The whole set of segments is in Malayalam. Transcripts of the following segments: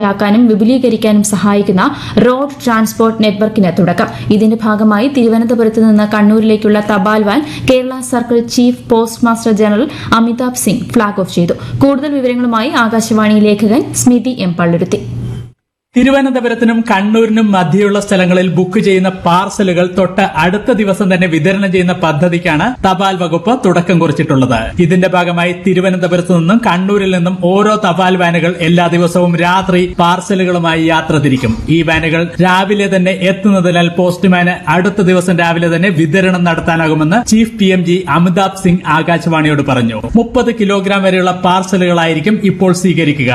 വേഗത്തിലാക്കാനും വിപുലീകരിക്കാനും സഹായിക്കുന്ന റോഡ് ട്രാൻസ്പോർട്ട് നെറ്റ്വർക്കിന് തുടക്കം ഇതിന്റെ ഭാഗമായി തിരുവനന്തപുരത്ത് നിന്ന് കണ്ണൂരിലേക്കുള്ള തപാൽ van Kerala circle chief post master general Amitabh Singh flag off ചെയ്തു കൂടുതൽ വിവരങ്ങളുമായി ആകാശവാണി ലേഖകൻ സ്മിതി എം പള്ളുരുത്തി തിരുവനന്തപുരത്തിനും കണ്ണൂരിനും മധ്യയുള്ള സ്ഥലങ്ങളിൽ ബുക്ക് ചെയ്യുന്ന പാർസലുകൾ തൊട്ട് അടുത്ത ദിവസം തന്നെ വിതരണം ചെയ്യുന്ന പദ്ധതിക്കാണ് തപാൽ വകുപ്പ് തുടക്കം കുറിച്ചിട്ടുള്ളത് ഇതിന്റെ ഭാഗമായി തിരുവനന്തപുരത്ത് നിന്നും കണ്ണൂരിൽ നിന്നും ഓരോ തപാൽ വാനുകൾ എല്ലാ ദിവസവും രാത്രി പാർസലുകളുമായി യാത്ര തിരിക്കും ഈ വാനുകൾ രാവിലെ തന്നെ എത്തുന്നതിനാൽ പോസ്റ്റ്മാന് അടുത്ത ദിവസം രാവിലെ തന്നെ വിതരണം നടത്താനാകുമെന്ന് chief P M G Amitabh Singh ആകാശവാണിയോട് പറഞ്ഞു മുപ്പത് കിലോഗ്രാം വരെയുള്ള പാർസലുകളായിരിക്കും ഇപ്പോൾ സ്വീകരിക്കുക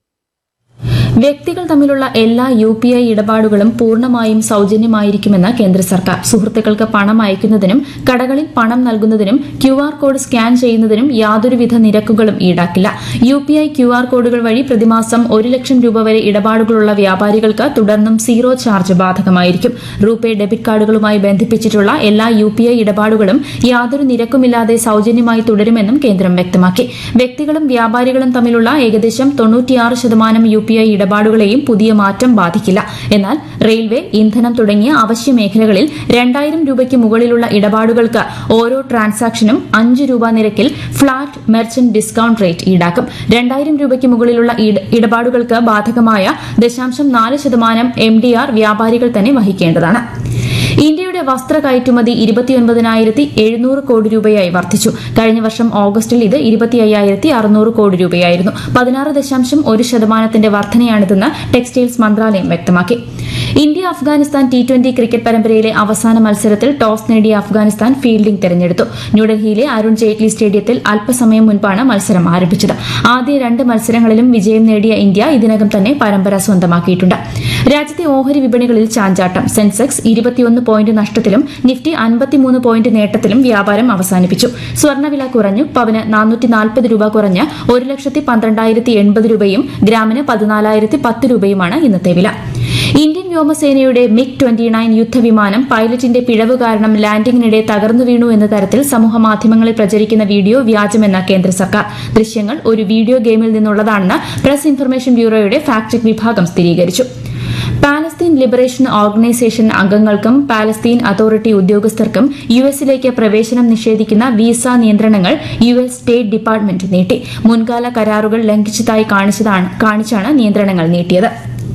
വ്യക്തികൾ തമ്മിലുള്ള എല്ലാ യു പി ഐ ഇടപാടുകളും പൂർണ്ണമായും സൌജന്യമായിരിക്കുമെന്ന് കേന്ദ്ര സർക്കാർ സുഹൃത്തുക്കൾക്ക് പണം അയക്കുന്നതിനും കടകളിൽ പണം നൽകുന്നതിനും ക്യു ആർ കോഡ് സ്കാൻ ചെയ്യുന്നതിനും യാതൊരുവിധ നിരക്കുകളും ഈടാക്കില്ല U P I Q R കോഡുകൾ വഴി പ്രതിമാസം ഒരു ലക്ഷം രൂപ വരെ ഇടപാടുകളുള്ള വ്യാപാരികൾക്ക് തുടർന്നും സീറോ ചാർജ് ബാധകമായിരിക്കും റൂപേ ഡെബിറ്റ് കാർഡുകളുമായി ബന്ധിപ്പിച്ചിട്ടുള്ള എല്ലാ യു പി ഐ ഇടപാടുകളും യാതൊരു നിരക്കുമില്ലാതെ സൌജന്യമായി തുടരുമെന്നും കേന്ദ്രം വ്യക്തമാക്കി വ്യക്തികളും വ്യാപാരികളും തമ്മിലുള്ള ഏകദേശം തൊണ്ണൂറ്റിയാറ് ശതമാനം യു പി ഐ ഇടപാടുകളെയും പുതിയ മാറ്റം ബാധിക്കില്ല എന്നാൽ റെയിൽവേ ഇന്ധനം തുടങ്ങിയ അവശ്യ മേഖലകളിൽ രണ്ടായിരം രൂപയ്ക്ക് മുകളിലുള്ള ഇടപാടുകൾക്ക് ഓരോ ട്രാൻസാക്ഷനും അഞ്ച് രൂപ നിരക്കിൽ ഫ്ളാറ്റ് മെർച്ചന്റ് ഡിസ്കൌണ്ട് റേറ്റ് ഈടാക്കും രണ്ടായിരം രൂപയ്ക്ക് മുകളിലുള്ള ഇട- ഇടപാടുകൾക്ക് ബാധകമായ ദശാംശം നാല് ശതമാനം എം ഡി ആർ വ്യാപാരികൾ തന്നെ വഹിക്കേണ്ടതാണ് ഇന്ത്യയുടെ വസ്ത്ര കയറ്റുമതി ഇരുപത്തിയൊൻപതിനായിരത്തി എഴുന്നൂറ് കോടി രൂപയായി വർദ്ധിച്ചു കഴിഞ്ഞ വർഷം ഓഗസ്റ്റിൽ ഇത് ഇരുപത്തി അയ്യായിരത്തി അറുന്നൂറ് കോടി രൂപയായിരുന്നു പതിനാറ് ദശാംശം ഒരു ശതമാനത്തിന്റെ വർധനയാണിതെന്ന് ടെക്സ്റ്റൈൽസ് മന്ത്രാലയം വ്യക്തമാക്കി India Afghanistan T twenty cricket പരമ്പരയിലെ അവസാന മത്സരത്തിൽ ടോസ് നേടിയ അഫ്ഗാനിസ്ഥാൻ ഫീൽഡിംഗ് തെരഞ്ഞെടുത്തു ന്യൂഡൽഹിയിലെ അരുൺ ജെയ്റ്റ്ലി സ്റ്റേഡിയത്തിൽ അല്പസമയം മുൻപാണ് മത്സരം ആരംഭിച്ചത് ആദ്യ രണ്ട് മത്സരങ്ങളിലും വിജയം നേടിയ ഇന്ത്യ ഇതിനകം തന്നെ പരമ്പര സ്വന്തമാക്കിയിട്ടുണ്ട് രാജ്യത്തെ ഓഹരി വിപണികളിൽ ചാഞ്ചാട്ടം സെൻസെക്സ് ഇരുപത്തിയൊന്ന് പോയിന്റ് നഷ്ടത്തിലും നിഫ്റ്റി അൻപത്തിമൂന്ന് പോയിന്റ് നേട്ടത്തിലും വ്യാപാരം അവസാനിപ്പിച്ചു സ്വർണ്ണവില കുറഞ്ഞു പവന് നാനൂറ്റി നാൽപ്പത് രൂപ കുറഞ്ഞ് ഒരു ലക്ഷത്തി പന്ത്രണ്ടായിരത്തി എൺപത് രൂപയും ഗ്രാമിന് പതിനാലായിരത്തി പത്ത് രൂപയുമാണ് ഇന്നത്തെ വില ഇന്ത്യൻ വ്യോമസേനയുടെ മിഗ് ട്വന്റി നയൻ യുദ്ധവിമാനം പൈലറ്റിന്റെ പിഴവ് കാരണം ലാൻഡിംഗിനിടെ തകർന്നു വീണു എന്ന തരത്തിൽ സമൂഹമാധ്യമങ്ങളിൽ പ്രചരിക്കുന്ന വീഡിയോ വ്യാജമെന്ന കേന്ദ്ര സർക്കാർ ദൃശ്യങ്ങൾ ഒരു വീഡിയോ ഗെയിമിൽ നിന്നുള്ളതാണെന്ന് പ്രസ് ഇൻഫർമേഷൻ ബ്യൂറോയുടെ ഫാക്ട് ചെക്ക് വിഭാഗം സ്ഥിരീകരിച്ചു പാലസ്തീൻ ലിബറേഷൻ ഓർഗനൈസേഷൻ അംഗങ്ങൾക്കും പാലസ്തീൻ അതോറിറ്റി ഉദ്യോഗസ്ഥർക്കും യു എസിലേക്ക് പ്രവേശനം നിഷേധിക്കുന്ന വിസ നിയന്ത്രണങ്ങൾ യു എസ് സ്റ്റേറ്റ് ഡിപ്പാർട്ട്മെന്റ് നീട്ടി മുൻകാല കരാറുകൾ ലംഘിച്ചതായി കാണിച്ചതാണ് കാണിച്ചാണ് നിയന്ത്രണങ്ങൾ നീട്ടിയത്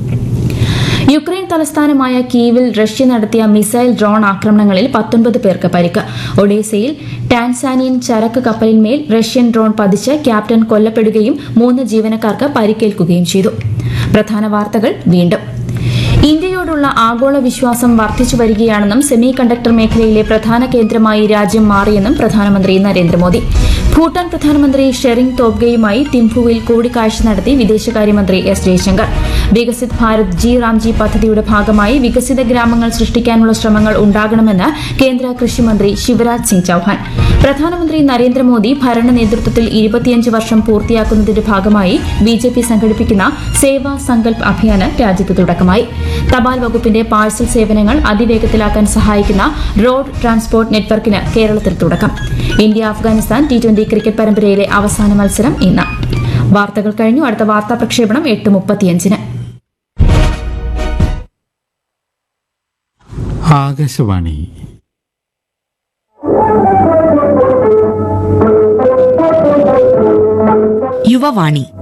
യുക്രൈൻ തലസ്ഥാനമായ കീവിൽ റഷ്യ നടത്തിയ മിസൈൽ ഡ്രോൺ ആക്രമണങ്ങളിൽ പത്തൊൻപത് പേർക്ക് പരിക്ക് ഒഡീസയിൽ ടാൻസാനിയൻ ചരക്ക് കപ്പലിന്മേൽ റഷ്യൻ ഡ്രോൺ പതിച്ച് ക്യാപ്റ്റൻ കൊല്ലപ്പെടുകയും മൂന്ന് ജീവനക്കാർക്ക് പരിക്കേൽക്കുകയും ചെയ്തു പ്രധാന വാർത്തകൾ വീണ്ടും ഇന്ത്യയോടുള്ള ആഗോള വിശ്വാസം വർദ്ധിച്ചു വരികയാണെന്നും സെമി കണ്ടക്ടർ മേഖലയിലെ പ്രധാന കേന്ദ്രമായി രാജ്യം മാറിയെന്നും പ്രധാനമന്ത്രി നരേന്ദ്രമോദി ഭൂട്ടാൻ പ്രധാനമന്ത്രി ഷെറിംഗ് തോബ്ഗെയുമായി തിംഫുവിൽ കൂടിക്കാഴ്ച നടത്തി വിദേശകാര്യമന്ത്രി എസ് ജയശങ്കർ വികസിത് ഭാരത് ജി റാംജി പദ്ധതിയുടെ ഭാഗമായി വികസിത ഗ്രാമങ്ങൾ സൃഷ്ടിക്കാനുള്ള ശ്രമങ്ങൾ ഉണ്ടാകണമെന്ന് കേന്ദ്ര കൃഷിമന്ത്രി ശിവരാജ് സിംഗ് ചൌഹാൻ പ്രധാനമന്ത്രി നരേന്ദ്രമോദി ഭരണ നേതൃത്വത്തിൽ ഇരുപത്തിയഞ്ച് വർഷം പൂർത്തിയാക്കുന്നതിന്റെ ഭാഗമായി ബി ജെ പി സംഘടിപ്പിക്കുന്ന സേവാ സങ്കൽപ് അഭിയാന് രാജ്യത്ത് തുടക്കമായി തപാൽ വകുപ്പിന്റെ പാഴ്സൽ സേവനങ്ങൾ അതിവേഗത്തിലാക്കാൻ സഹായിക്കുന്ന റോഡ് ട്രാൻസ്പോർട്ട് നെറ്റ്വർക്കിന് കേരളത്തിൽ തുടക്കം India Afghanistan T twenty cricket പരമ്പരയിലെ അവസാന മത്സരം ഇന്ന് വാർത്തകൾ കഴിഞ്ഞു അടുത്ത വാർത്താ പ്രക്ഷേപണം എട്ട് മുപ്പത്തിയഞ്ചിന് ആകാശവാണി യുവവാണി